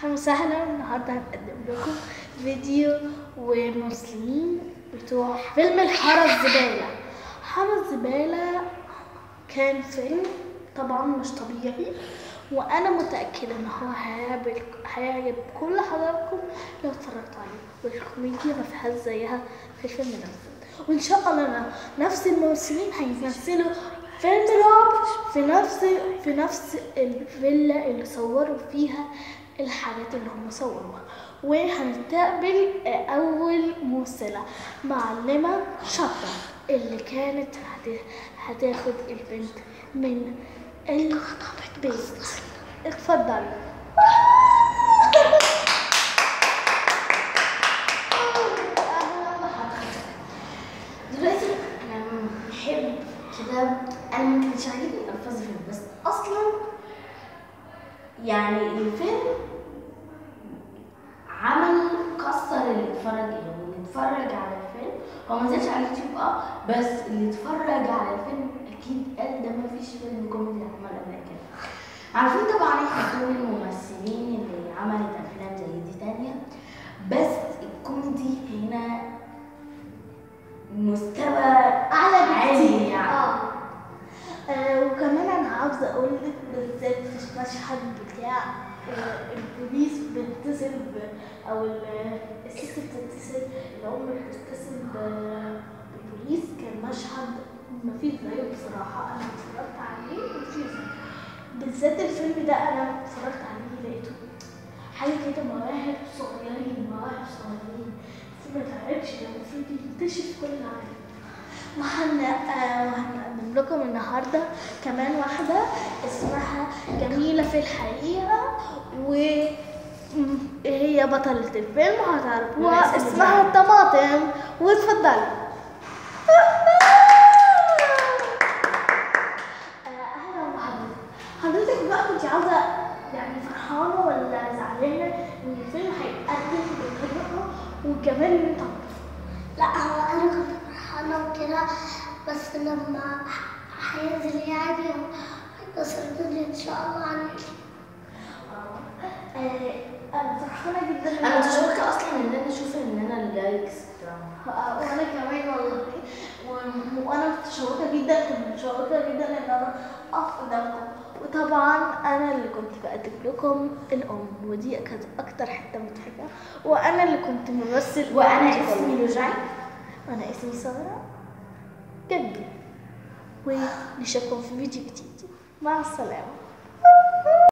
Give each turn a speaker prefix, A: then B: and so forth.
A: اهلا وسهلا النهارده هنقدم لكم فيديو وممثلين بتوع فيلم الحارة الزبالة حارة الزبالة كان فيلم طبعا مش طبيعي وانا متأكدة ان هو هيعجب هيعجب كل حضراتكم لو اتفرجتوا عليه والكوميديا ما فيهاش زيها في الفيلم ده وان شاء الله نفس الممثلين هيمثلوا فيلم رعب في نفس في نفس الفيلا اللي صوروا فيها الحاجات اللي هم صوروها وهنستقبل اول ممثله معلمه شاطره اللي كانت هت- هتاخد البنت من البيت اتفضلي
B: دلوقتي انا بحب كده انا ما كانش عاجبني الفاظ الفيلم بس اصلا يعني الفيلم عمل كسر اللي اتفرج اللي اتفرج على الفيلم هو ما نزلش على اليوتيوب اه بس اللي اتفرج على الفيلم اكيد قال ده ما فيش فيلم كوميدي عمل قبل كده عارفين طبعا احنا كل الممثلين اللي عملت افلام زي دي تانية بس الكوميدي هنا مستوى
A: اعلى
B: عالي
A: بكتير
B: يعني.
A: اه آه، وكمان انا عاوزه اقول لك بالذات في المشهد بتاع آه، البوليس بيتصل ب- او ال- الست بتتصل الام بتتصل ب- بالبوليس كان مشهد مفيش زيه بصراحه انا اتفرجت عليه مفيش زيه. بالذات الفيلم ده انا اتفرجت عليه لقيته حاجه كده مواهب صغيرين مواهب صغيرين ما تعبش ده المفروض يكتشف كل حاجه وهن آه، وهنقدم لكم النهارده كمان واحده اسمها جميله في الحقيقه وهي بطلة الفيلم هتعرفوها
B: اسم
A: اسمها طماطم واتفضلي آه، اهلا وحضرتك حضرتك بقى كنت عاوزه يعني فرحانه ولا زعلانه ان الفيلم هيقدم بطريقه وكمان طب
C: لا هو انا كنت فرحانه وكده بس لما هينزل يعني هيكسروني ان شاء الله عنك
A: آه، انا فرحانه جدا إن
B: انا متشوقه اصلا ان انا اشوف ان انا اللايكس بتاعهم
A: آه، وانا كمان والله و- وانا متشوقه جدا كنت متشوقه جدا ان انا اقف قدامكم وطبعا انا اللي كنت بقدم لكم الام ودي كانت اكتر حته مضحكه وانا اللي كنت ممثل
B: وانا
A: الفيديو كله.
B: اسمي لوجاي
A: انا اسمي ساره جدي ونشوفكم في فيديو جديد مع السلامه